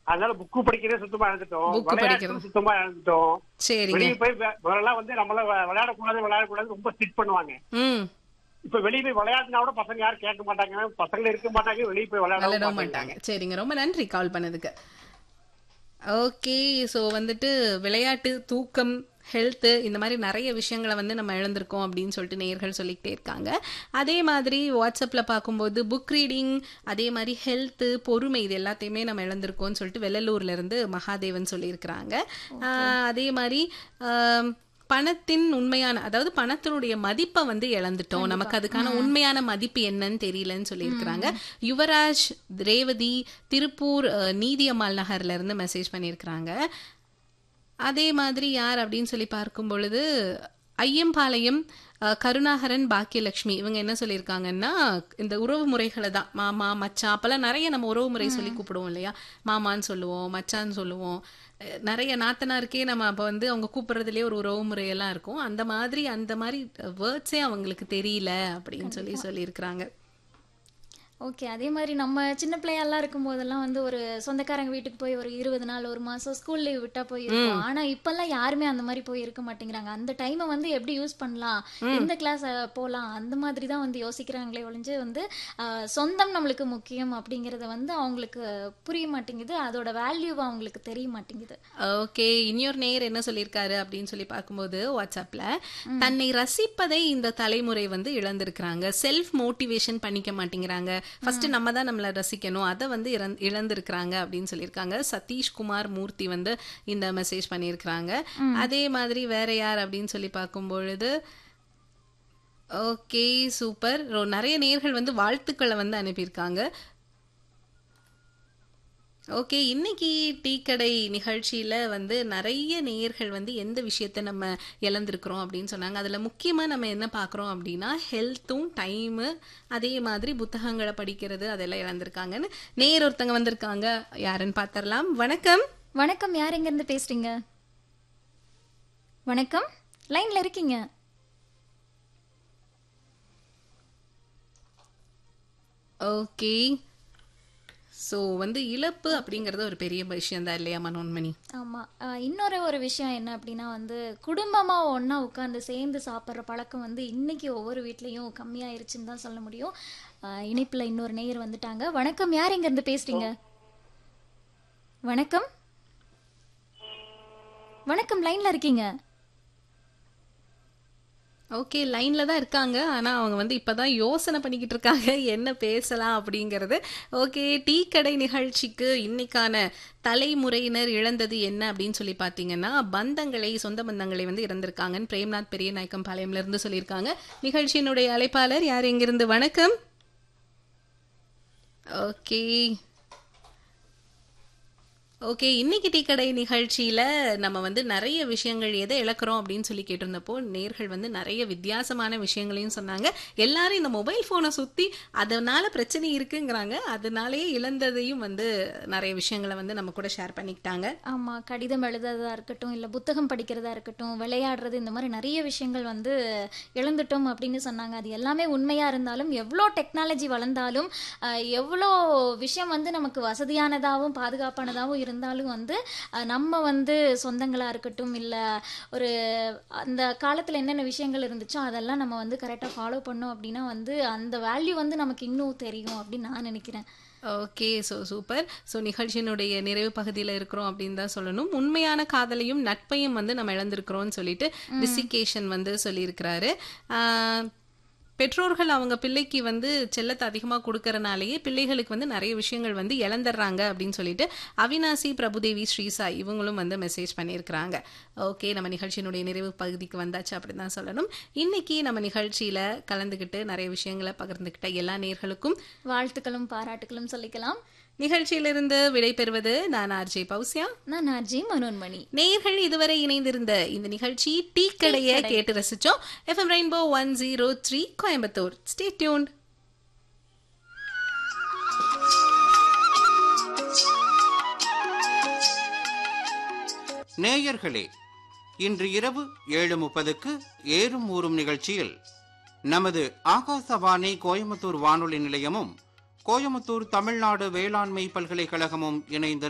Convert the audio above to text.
அதனால புக்கு படிக்கிறதே சுத்தமா இழந்துட்டோம் Book விளையாட்டு படிக்கிறது. சுத்தமா இழந்துட்டோம் சரிங்க வெளியே போய் வெ- முதல்ல வந்து நம்மள வெ- விளையாடக்கூடாது விளையாடக்கூடாது ரொம்ப ஸ்ட்ரிக்ட் பண்ணுவாங்க ம் இப்ப வெளியே போய் விளையாடுனா கூட பசங்க யாரும் கேட்க மாட்டாங்க பசங்க இருக்க மாட்டாங்க வெளியே போய் விளையாட விளையாட மாட்டாங்க சரிங்க ரொம்ப நன்றி கால் பண்ணதுக்கு ஓகே ஸோ வந்துட்டு விளையாட்டு தூக்கம் ஹெல்த்து இந்த மாதிரி நிறைய விஷயங்களை வந்து நம்ம இழந்திருக்கோம் அப்படின்னு சொல்லிட்டு நேயர்கள் சொல்லிக்கிட்டே இருக்காங்க அதே மாதிரி வாட்ஸ்அப்பில் பார்க்கும்போது புக் ரீடிங் அதே மாதிரி ஹெல்த்து பொறுமை இது எல்லாத்தையுமே நம்ம இழந்திருக்கோம்னு சொல்லிட்டு வெள்ளலூர்ல இருந்து மகாதேவன் சொல்லியிருக்கிறாங்க ஆஹ் அதே மாதிரி ஆம், பணத்தின் உண்மையான அதாவது பணத்தினுடைய மதிப்பை வந்து இழந்துட்டோம் நமக்கு அதுக்கான உண்மையான மதிப்பு என்னன்னு தெரியலன்னு சொல்லியிருக்கிறாங்க யுவராஜ் ரேவதி திருப்பூர் அஹ், நீதியம்மாள் நகர்ல இருந்து மெசேஜ் பண்ணியிருக்கிறாங்க அதே மாதிரி யார் அப்படின்னு சொல்லி பார்க்கும் பொழுது ஐயம்பாளையம் அஹ், கருணாகரன் பாக்கியலட்சுமி இவங்க என்ன சொல்லியிருக்காங்கன்னா இந்த உறவு முறைகளை தான் மாமா மச்சான் அப்பெல்லாம் நிறைய நம்ம உறவு முறை சொல்லி கூப்பிடுவோம் இல்லையா மாமான்னு சொல்லுவோம் மச்சான்னு சொல்லுவோம் அஹ், நிறைய நாத்தனாருக்கே நம்ம அப்போ வந்து அவங்க கூப்பிடுறதுலேயே ஒரு உறவு முறையெல்லாம் இருக்கும் அந்த மாதிரி அந்த மாதிரி வேர்ட்ஸே அவங்களுக்கு தெரியல அப்படின்னு சொல்லி சொல்லியிருக்கிறாங்க ஓகே அதே மாதிரி நம்ம சின்ன பிள்ளையெல்லாம் இருக்கும் போதெல்லாம் வந்து ஒரு சொந்தக்காரங்க வீட்டுக்கு போய் ஒரு இருபது நாள் ஒரு மாசம் ஸ்கூல் லீவ் விட்டா போய் இருக்கோம் ஆனா இப்பெல்லாம் யாருமே அந்த மாதிரி போய் இருக்க மாட்டேங்கிறாங்க அந்த டைமை வந்து எப்படி யூஸ் பண்ணலாம் எந்த கிளாஸ் போலாம் அந்த மாதிரி தான் வந்து யோசிக்கிறாங்களே ஒழிஞ்சு வந்து ஆஹ், சொந்தம் நம்மளுக்கு முக்கியம் அப்படிங்கறது வந்து அவங்களுக்கு புரிய மாட்டேங்குது அதோட வேல்யூ அவங்களுக்கு தெரிய மாட்டேங்குது ஓகே இன்னொரு நேயர் என்ன சொல்லியிருக்காரு அப்படின்னு சொல்லி பார்க்கும்போது வாட்ஸ்அப்ல தன்னை ரசிப்பதை இந்த தலைமுறை வந்து இழந்திருக்கிறாங்க செல்ஃப் மோட்டிவேஷன் பண்ணிக்க மாட்டேங்கிறாங்க ஃபர்ஸ்ட் நம்ம தான் நம்மளை ரசிக்கணும் அதை வந்து இறந் இழந்திருக்கிறாங்க அப்படின்னு சொல்லியிருக்காங்க சதீஷ்குமார் மூர்த்தி வந்து இந்த மெசேஜ் பண்ணியிருக்கிறாங்க அதே மாதிரி வேற யார் அப்படின்னு சொல்லி பார்க்கும் பொழுது ஓகே சூப்பர் நிறைய நேயர்கள் வந்து வாழ்த்துக்களை வந்து அனுப்பியிருக்காங்க ஓகே இன்னைக்கு டீ கடை நிகழ்ச்சியில வந்து நிறைய நேயர்கள் வந்து எந்த விஷயத்த நம்ம இழந்திருக்கிறோம் அப்படின்னு சொன்னாங்க அதுல முக்கியமா நம்ம என்ன பார்க்குறோம் அப்படின்னா ஹெல்த்தும் டைமு அதே மாதிரி புத்தகங்களை படிக்கிறது அதெல்லாம் இழந்திருக்காங்கன்னு நேயர் ஒருத்தங்க வந்திருக்காங்க யாருன்னு பார்த்தரலாம் வணக்கம் வணக்கம் யார் எங்க இருந்து பேசுறீங்க வணக்கம் லைன்ல இருக்கீங்க ஓகே ஸோ வந்து இழப்பு அப்படிங்கிறது ஒரு பெரிய விஷயம் தான் இல்லையா மனோன்மணி ஆமா ஆஹ் இன்னொரு ஒரு விஷயம் என்ன அப்படின்னா வந்து குடும்பமா ஒண்ணா உட்கார்ந்து சேர்ந்து சாப்பிட்ற பழக்கம் வந்து இன்னைக்கு ஒவ்வொரு வீட்லயும் கம்மியாயிருச்சுன்னு தான் சொல்ல முடியும் ஆஹ் இணைப்புல இன்னொரு நேயர் வந்துட்டாங்க வணக்கம் யார் எங்க இருந்து பேசுறீங்க வணக்கம் வணக்கம் லைன்ல இருக்கீங்க ஓகே லைன்ல தான் இருக்காங்க ஆனா அவங்க வந்து இப்பதான் யோசனை பண்ணிக்கிட்டு இருக்காங்க என்ன பேசலாம் அப்படிங்கறது ஓகே டீ கடை நிகழ்ச்சிக்கு இன்னைக்கான தலைமுறையினர் இழந்தது என்ன அப்படின்னு சொல்லி பார்த்தீங்கன்னா பந்தங்களை சொந்த பந்தங்களை வந்து இறந்திருக்காங்கன்னு பிரேம்நாத் பெரிய நாயக்கம் பாளையம்ல இருந்து சொல்லியிருக்காங்க நிகழ்ச்சியினுடைய அழைப்பாளர் யார் எங்கிருந்து வணக்கம் ஓகே ஓகே இன்னைக்கு டீ கடை நிகழ்ச்சியில நம்ம வந்து நிறைய விஷயங்கள் எதை இழக்கிறோம் அப்படின்னு சொல்லி கேட்டிருந்தப்போ நேர்கள் வந்து நிறைய வித்தியாசமான விஷயங்களையும் சொன்னாங்க எல்லாரும் இந்த மொபைல் போனை சுத்தி அதனால பிரச்சனை இருக்குங்கிறாங்க அதனாலேயே இழந்ததையும் வந்து நிறைய விஷயங்களை வந்து நம்ம கூட ஷேர் பண்ணிக்கிட்டாங்க ஆமா கடிதம் எழுதுறதா இருக்கட்டும் இல்ல புத்தகம் படிக்கிறதா இருக்கட்டும் விளையாடுறது இந்த மாதிரி நிறைய விஷயங்கள் வந்து இழந்துட்டோம் அப்படின்னு சொன்னாங்க அது எல்லாமே உண்மையா இருந்தாலும் எவ்வளோ டெக்னாலஜி வளர்ந்தாலும் அஹ், எவ்வளோ விஷயம் வந்து நமக்கு வசதியானதாகவும் பாதுகாப்பானதாகவும் இருந்தாலும் வந்து அஹ், நம்ம வந்து சொந்தங்களா இருக்கட்டும் இல்ல ஒரு அந்த காலத்துல என்னென்ன விஷயங்கள் இருந்துச்சோ அதெல்லாம் நம்ம வந்து கரெக்டா ஃபாலோ பண்ணோம் அப்படின்னா வந்து அந்த வேல்யூ வந்து நமக்கு இன்னும் தெரியும் அப்படின்னு நான் நினைக்கிறேன் ஓகே ஸோ சூப்பர் ஸோ நிகழ்ச்சியினுடைய நிறைவு பகுதியில் இருக்கிறோம் அப்படின்னு தான் சொல்லணும் உண்மையான காதலையும் நட்பையும் வந்து நம்ம இழந்திருக்கிறோம்னு சொல்லிட்டு ரிசிகேஷன் வந்து சொல்லியிருக்கிறாரு ஆஹ், பெற்றோர்கள் அவங்க பிள்ளைக்கு வந்து செல்லத்தை அதிகமாக கொடுக்கறனாலேயே பிள்ளைகளுக்கு வந்து நிறைய விஷயங்கள் வந்து இழந்துடுறாங்க அப்படின்னு சொல்லிட்டு அவினாசி பிரபுதேவி ஸ்ரீசாய் இவங்களும் வந்து மெசேஜ் பண்ணியிருக்கிறாங்க ஓகே நம்ம நிகழ்ச்சியினுடைய நிறைவு பகுதிக்கு வந்தாச்சு அப்படின்னு தான் சொல்லணும் இன்னைக்கு நம்ம நிகழ்ச்சியில கலந்துக்கிட்டு நிறைய விஷயங்களை பகிர்ந்துக்கிட்ட எல்லா நேர்களுக்கும் வாழ்த்துக்களும் பாராட்டுகளும் சொல்லிக்கலாம் நிகழ்ச்சியிலிருந்து விடைபெறுவது நான் ஆர்ஜே பௌசியா நான் ஆர்ஜி மனோன்மணி நேயர்கள் இதுவரை இணைந்திருந்த இந்த நிகழ்ச்சி டீ கடையை கேட்டு ரசிச்சோம் FM rainbow one zero three Coimbatore stay tuned நேயர்களே இன்று இரவு ஏழு முப்பதுக்கு ஏறும் ஊறும் நிகழ்ச்சியில் நமது ஆகாசவாணி கோயம்புத்தூர் வானொலி நிலையமும் கோயம்புத்தூர் தமிழ்நாடு வேளாண்மை பல்கலைக்கழகமும் இணைந்து